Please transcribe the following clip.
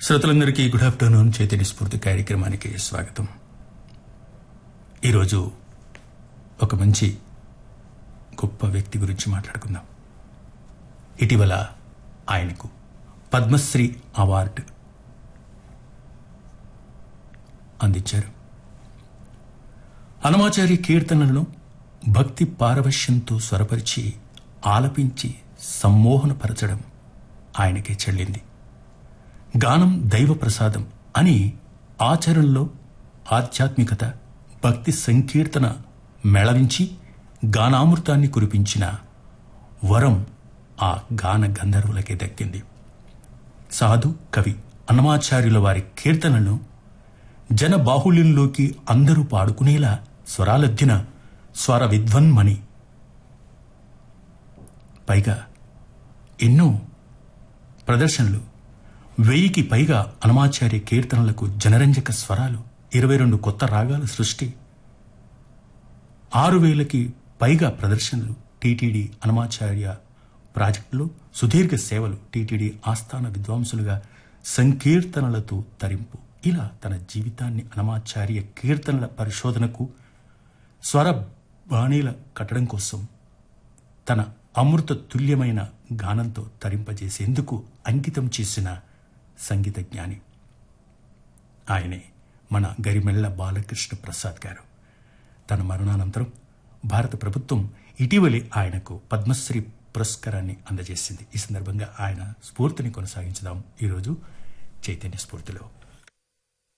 శ్రోతలందరికీ good afternoon Chaitanya స్ఫూర్తి కార్యక్రమానికి స్వాగతం ఈరోజు ఒక మంచి గొప్ప వ్యక్తి గురించి మాట్లాడుకుందాం ఇటీవల ఆయనకు పద్మశ్రీ అవార్డు అందించారు హనుమాచారి కీర్తనలను భక్తి పారవశ్యంతో స్వరపరిచి ఆలపించి సమ్మోహనపరచడం ఆయనకే చెల్లింది గానం దైవ ప్రసాదం అని ఆచరణలో ఆధ్యాత్మికత భక్తి సంకీర్తన మెళవించి గానామృతాన్ని కురిపించిన వరం ఆ గాన గంధర్వులకే దక్కింది సాధు కవి అన్నమాచార్యుల వారి కీర్తనలను జన బాహుళ్యంలోకి అందరూ పాడుకునేలా స్వరాలద్దిన స్వర విద్వన్మణి పైగా ఎన్నో ప్రదర్శనలు వెయ్యికి పైగా అనమాచార్య కీర్తనలకు జనరంజక స్వరాలు ఇరవై రెండు కొత్త రాగాల సృష్టి ఆరు వేలకి పైగా ప్రదర్శనలు టీటీడీ అనమాచార్య ప్రాజెక్టులో సుదీర్ఘ సేవలు టీటీడీ ఆస్థాన విద్వాంసులుగా సంకీర్తనలతో తరింపు ఇలా తన జీవితాన్ని అనమాచార్య కీర్తనల పరిశోధనకు స్వర బాణీల కట్టడం కోసం తన అమృత తుల్యమైన గానంతో తరింపజేసేందుకు అంకితం చేసిన సంగీత జ్ఞాని ఆయనే మన గరిమెళ్ల బాలకృష్ణ ప్రసాద్ గారు తన మరణానంతరం భారత ప్రభుత్వం ఇటీవలి ఆయనకు పద్మశ్రీ పురస్కారాన్ని అందజేసింది ఈ సందర్భంగా ఆయన స్ఫూర్తిని కొనసాగించుదాం ఈరోజు చైతన్య స్ఫూర్తిలో